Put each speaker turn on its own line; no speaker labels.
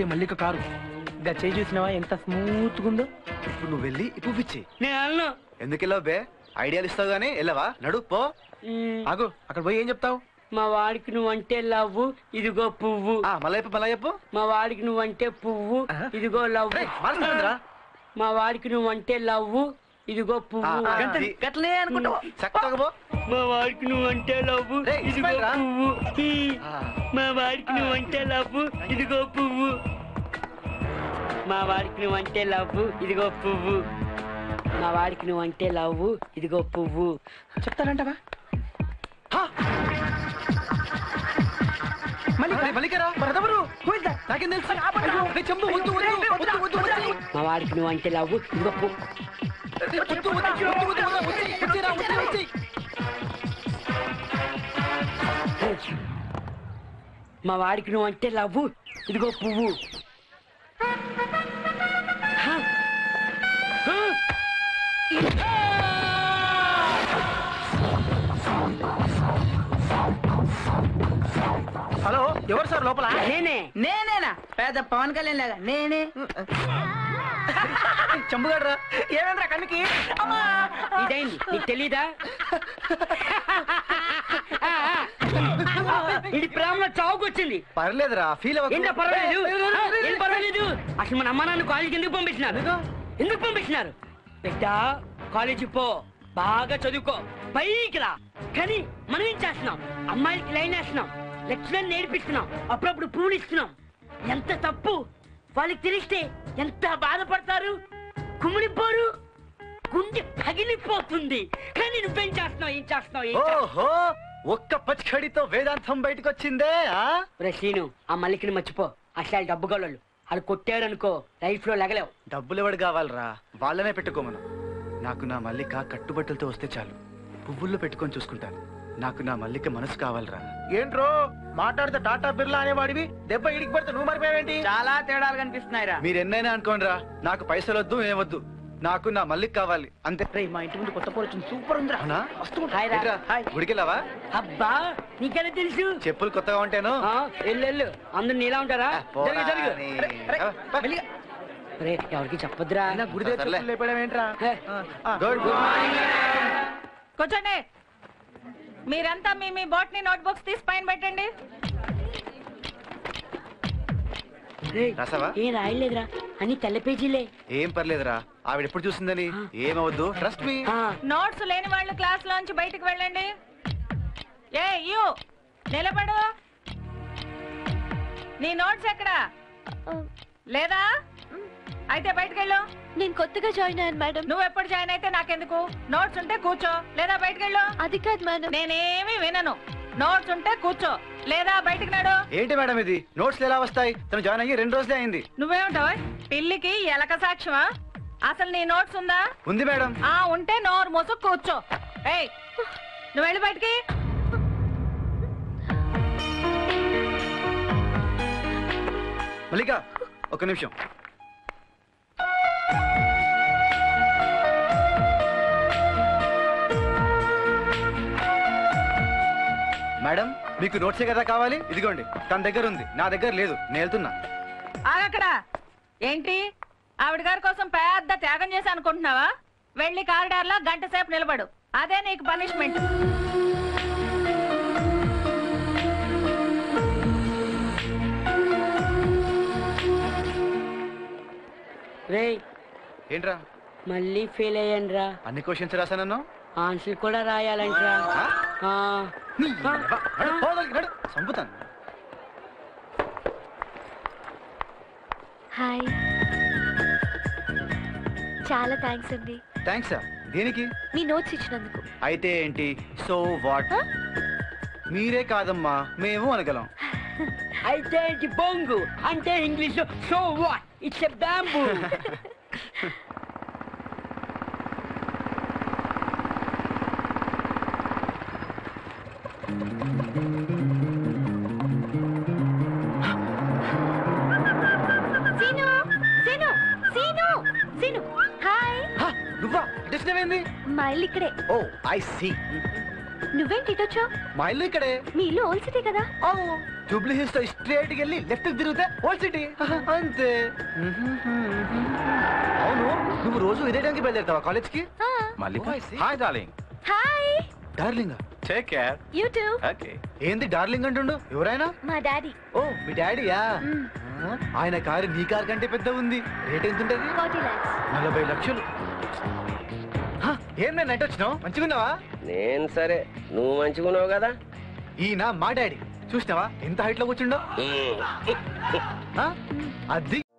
అదే మల్లిక కారు ఇంకా చేయి చూసినావా ఎంత స్మూత్ ఉందో
ఇప్పుడు నువ్వు వెళ్ళి ఇప్పిచ్చి
నేను అన్ను
ఎందుకు వెళ్ళావు బే ఐడియాలు ఇస్తావు గానీ వెళ్ళవా నడు పో
ఆగు అక్కడ పోయి ఏం చెప్తావు
మా వాడికి నువ్వంటే లవ్వు ఇదిగో పువ్వు
ఆ మళ్ళా చెప్పు మళ్ళా చెప్పు
మా వాడికి నువ్వంటే పువ్వు ఇదిగో లవ్వు
రేయ్, మారుస్తుందిరా.
మా వాడికి నువ్వంటే లవ్వు ఇదిగో
ఆ,
పువ్వు
ఆ, గంటది.
గట్లనే అనుకుంటావు
చక్కగా పో
మా వాడికి నువ్వంటే లవ్వు
రేయ్,
ఇదిగో
ఇస్మాయిల్ రా.
పువ్వు ఈ.
ఆ.
మా వాడికి నువ్వంటే లవ్వు ఇదిగో పువ్వు మా వాడికి నువ్వంటే లవ్వు ఇదిగో పువ్వు మా వాడికి నువ్వంటే లవ్వు ఇదిగో పువ్వు
చెప్తానంటవా
అరే, మల్లికరా
మరెవరు
నాకేం తెలుసు రేయ్, చెంబు వద్దు వద్దు వద్దు వద్దు వద్దు
మా వాడికి నువ్వంటే లవ్వు ఇదిగో పువ్వు
రేయ్, వద్దు వద్దు వద్దు వద్దు వద్దు వచ్చి వచ్చిరా వచ్చి వచ్చి
మా వాడికి నువ్వంటే లవ్వు ఇదిగో పువ్వు హ? హ?
హలో ఎవరు సార్ లోపల
నేనే
నేనేనా పెద్ద పవన్ కళ్యాణ్ లాగా నేనే
చంపుగాడ్రా
ఏమేంద్రా కన్నుకి అమ్మా
ఇదైంది నీకు తెలీదా ఇది ప్రేమలో చావుకొచ్చింది
పర్లేదురా ఫీల్
ఏంటో పర్వాలేదు ఆ, ఏం పర్వాలేదు అసలు మన అమ్మ నాన్న కాలేజీకి ఎందుకు పంపించినారు ఎందుకు పంపించినారు బిడ్డ కాలేజీ పో బాగా చదువుకో పైకి రా కానీ మనం ఏం చేస్తున్నాం అమ్మాయిలకి లైన్ వేస్తున్నాం లెక్చరర్ నేర్పిస్తున్నాం అప్పుడప్పుడు పూలు ఇస్తున్నాం ఎంత తప్పు వాళ్ళకి తెలిస్తే ఎంత బాధపడతారు కుమిలిపోరు గుండె పగిలిపోతుంది కానీ నువ్వేం చేస్తున్నావు ఏం చేస్తున్నావు ఏం చేస్తున్నావు
ఓహో ఒక్క పచ్చడితో వేదాంతం బయటకు వచ్చిందే ఆ
ఒరే శ్రీను ఆ మల్లికని మర్చిపో అసలు డబ్బు గోళ్ళు అది కొట్టారనుకో లైఫ్ లో లగలేవు
డబ్బులు ఎవడు కావాలరా వాళ్ళనే పెట్టుకోమను నాకు నా మల్లిక కట్టుబట్టలతో వస్తే చాలు పువ్వుల్లో పెట్టుకొని చూసుకుంటాను నాకు నా మల్లిక మనసు కావాలరా
ఏంట్రో మాట్లాడితే టాటా బిర్లా అనేవాడివి దెబ్బ ఇడికి పడితే నువ్వు మరిపోయావేంటి
చాలా తేడాలు కనిపిస్తున్నాయిరా
మీరు ఎన్నైనా అనుకోండిరా నాకు పైసలు వద్దు ఏమొద్దు నాకు నా మల్లిక కావాలి అంతే
రేయ్ మా ఇంటి ముందు కొత్త పోరు వచ్చింది సూపర్ ఉందిరా
అవునా
హాయ్ రా.
ఏంట్రా,
హాయ్.
గుడికెళ్ళావా
అబ్బా నీకెలా తెలుసు
చెప్పులు కొత్తగా ఉంటాను
ఆ, వెళ్ళు వెళ్ళు అందరు నీలా ఉంటారా
పోరా
జరుగు జరుగు
నీ.
రే, రే,
అబ్బా, అబ్బా.
మెల్లిగా.
రే ఎవరికి చెప్పొద్దురా
అయినా గుడి దగ్గర
సర్లే.
చెప్పులు లేపడమేంట్రా
హే.
గుడ్ గుడ్
కూర్చోండి మీరంతా మీ మీ బాట్ని నోట్బుక్స్ తీసి పైన పెట్టండి
రేయ్,
రాసావా?
ఏం రాయలేదురా అని తెల్ల పేజీలే
ఏం పర్లేదురా ఆవిడ ఎప్పుడు చూసిందని ఏమవద్దు ట్రస్ట్ మీ
ఆ,
నోట్స్ లేని వాళ్ళు క్లాస్ లోంచి బయటికి వెళ్ళండి ఏ యూ నిలబడు నీ నోట్స్ ఎక్కడా లేదా అయితే బయటికి వెళ్ళు
నేను కొత్తగా జాయిన్ అయ్యాను మేడం
నువ్వు ఎప్పుడు జాయిన్ అయితే నాకెందుకు నోట్స్ ఉంటే కూర్చో లేదా బయటికి వెళ్ళు
అది కాదు మేడం
నేనేమి వినను నోట్స్ ఉంటే కూర్చో లేదా బయటికి నడు
ఏంటి మేడం ఇది నోట్స్ ఎలా వస్తాయి తను జాయిన్ అయ్యి రెండు రోజులే అయింది
నువ్వేమిటావు పిల్లికి ఎలక సాక్ష్యమా అసలు నీ నోట్స్ ఉందా
ఉంది మేడం
ఆ ఉంటే నోరు మూసు కూర్చో ఏయ్ నువ్వు వెళ్ళి బయటికి
మల్లిక ఒక నిమిషం మేడం మీకు నోట్సే కదా కావాలి ఇదిగోండి తన దగ్గర ఉంది నా దగ్గర లేదు నేను వెళ్తున్నా
ఆగక్కడ ఏంటి ఆవిడ గారి కోసం పెద్ద త్యాగం చేసి అనుకుంటున్నావా వెళ్ళి కారిడార్లో గంట సేపు నిలబడు అదే నీకు పనిష్మెంట్
రేయ్
ఏంట్రా
మళ్ళీ ఫెయిల్ అయ్యాను రా
అన్ని క్వశ్చన్స్ రాశానన్ను
ఆన్సర్ కూడా రాయాలంటరా
ఆ?
ఆ,
నీ యవ్వ. నడు, పోదలికి నడు. చంపుతాను
హాయ్ చాలా థ్యాంక్స్ అండి
థ్యాంక్స్ దేనికి
మీ నోట్స్ ఇచ్చినందుకు
అయితే ఏంటి సో వాట్ మీరే కాదమ్మా మేము అనగలం
అయితే ఏంటి బొంగు అంటే ఇంగ్లీష్ లో so what it's a bamboo
Seenu Seenu Seenu Seenu hi
హ, నువ్వా డిస్టర్బ్ ఏంది
మా ఇల్లు ఇక్కడే
ఓ ఐ సీ
నువ్వేంటి ఇటొచ్చావు
మా ఇల్లు ఇక్కడే
మీ ఇల్లు ఓల్డ్ సిటీ కదా
ఓ జూబ్లీ హిల్స్ స్ట్రేట్ వెళ్ళి లెఫ్ట్ తిరిగితే ఓల్డ్ సిటీ అంతే అవును నువ్వు రోజు ఇదే టైంకి బయలుదేరుతావా కాలేజ్ కి
Mallika
Oh, I see.
Hi darling
hi
darling
take care
you too
okay
ఏంది డార్లింగ్ అంటుండు ఎవరైనా
మా డాడీ
ఓ మీ డాడీయా ఆ, ఆయన కారు నీ కారు కంటే పెద్ద ఉంది రేట్ ఎంత ఉంటది
ఫార్టీ లాక్స్
నలభై లక్షలు హ, ఏం నేను నెట్ వచ్చినావు మంచిగున్నావా
నేను సరే నువ్వు మంచిగున్నావు కదా
ఈయన మా డాడీ చూసినావా ఎంత హైట్ లో కూర్చుండో ఆ? అది